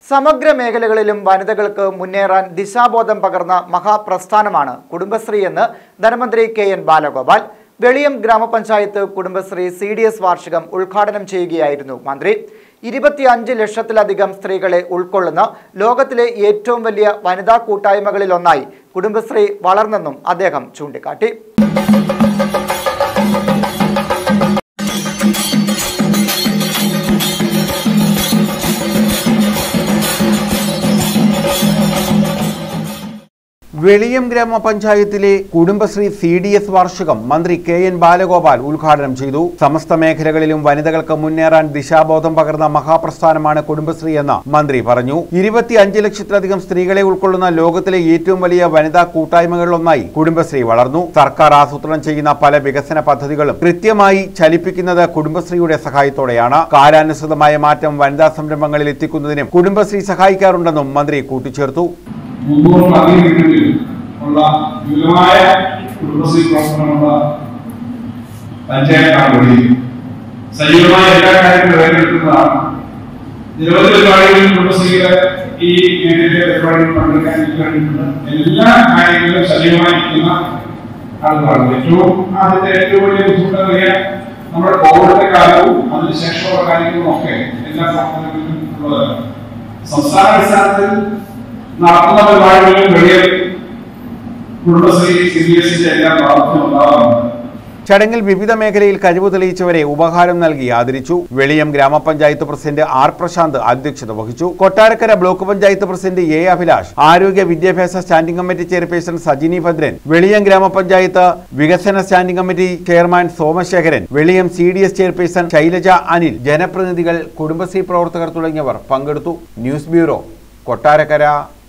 സമഗ്ര മേഖലകളിലും വനിതകൾക്ക് മുന്നേറാൻ ദിശാബോധം പകർന്ന മഹാപ്രസ്ഥാനമാണ് കുടുംബശ്രീ എന്ന് ധനമന്ത്രി കെ എൻ ബാലഗോപാൽ വെളിയം ഗ്രാമപഞ്ചായത്ത് കുടുംബശ്രീ സി ഡി എസ് വാർഷികം ഉദ്ഘാടനം ചെയ്യുകയായിരുന്നു മന്ത്രി ഇരുപത്തിയഞ്ച് ലക്ഷത്തിലധികം സ്ത്രീകളെ ഉൾക്കൊള്ളുന്ന ലോകത്തിലെ ഏറ്റവും വലിയ വനിതാ കൂട്ടായ്മകളിലൊന്നായി കുടുംബശ്രീ വളർന്നെന്നും അദ്ദേഹം ചൂണ്ടിക്കാട്ടി വെളിയം ഗ്രാമപഞ്ചായത്തിലെ കുടുംബശ്രീ സി ഡി എസ് വാർഷികം മന്ത്രി കെ എൻ ബാലഗോപാൽ ഉദ്ഘാടനം ചെയ്തു സമസ്ത മേഖലകളിലും വനിതകൾക്ക് മുന്നേറാൻ ദിശാബോധം പകർന്ന മഹാപ്രസ്ഥാനമാണ് കുടുംബശ്രീ എന്ന് മന്ത്രി പറഞ്ഞു ഇരുപത്തിയഞ്ച് ലക്ഷത്തിലധികം സ്ത്രീകളെ ഉൾക്കൊള്ളുന്ന ലോകത്തിലെ ഏറ്റവും വലിയ വനിതാ കൂട്ടായ്മകളിലൊന്നായി കുടുംബശ്രീ വളർന്നു സർക്കാർ ആസൂത്രണം ചെയ്യുന്ന പല വികസന പദ്ധതികളും കൃത്യമായി ചലിപ്പിക്കുന്നത് കുടുംബശ്രീയുടെ സഹായത്തോടെയാണ് കാലാനുസൃതമായ മാറ്റം വനിതാ സംരംഭങ്ങളിൽ എത്തിക്കുന്നതിനും കുടുംബശ്രീ സഹായിക്കാറുണ്ടെന്നും മന്ത്രി കൂട്ടിച്ചേർത്തു മുന്നൂറ് അധികങ്ങളിൽ ഉള്ള വിപുലമായ കുടുംബശ്രീ പ്രവർത്തനമുള്ള പഞ്ചായത്താണ് വെളിയിൽ സജീവമായ എല്ലാ കാര്യങ്ങളും ഏറ്റെടുക്കുന്നതാണ് നിരവധി പരിപാടികളിൽ കുടുംബശ്രീയുടെ ഈ മേഖലയിലെ പരിപാടികൾ പങ്കെടുക്കാൻ എനിക്ക് കഴിഞ്ഞിട്ടുണ്ട് എല്ലാ കാര്യങ്ങളിലും സജീവമായിരിക്കുന്ന ആളുകളാണ് ഏറ്റവും ആദ്യത്തെ ഏറ്റവും വലിയ ബുദ്ധിമുട്ടറിയാൻ നമ്മുടെ കോവിഡിന്റെ കാലവും അതിനുശേഷമുള്ള കാര്യങ്ങളും ഒക്കെ എല്ലാ പ്രവർത്തനങ്ങളിലും ഉള്ളതാണ് സംസ്ഥാന അടിസ്ഥാനത്തിൽ നടത്തുന്ന പരിപാടികളിലും വലിയ കുടുംബശ്രീ സി ബി എസിന്റെ എല്ലാ പ്രവർത്തനം ഉണ്ടാവാറുണ്ട് ചടങ്ങിൽ വിവിധ മേഖലയിൽ കഴിവ് തെളിയിച്ചവരെ ഉപഹാരം നൽകി ആദരിച്ചു വെളിയം ഗ്രാമപഞ്ചായത്ത് പ്രസിഡന്റ് ആർ പ്രശാന്ത് അധ്യക്ഷത വഹിച്ചു Kottarakkara block panchayat president A Abhilash ആരോഗ്യ വിദ്യാഭ്യാസ standing committee chairperson Sajini Bhadran Veliyam ഗ്രാമപഞ്ചായത്ത് വികസന standing committee chairman Somasekharan Veliyam C D S chairperson Shailaja Anil ജനപ്രതിനിധികൾ കുടുംബശ്രീ പ്രവർത്തകർ തുടങ്ങിയവർ പങ്കെടുത്തു ന്യൂസ് ബ്യൂറോ കൊട്ടാരക്കര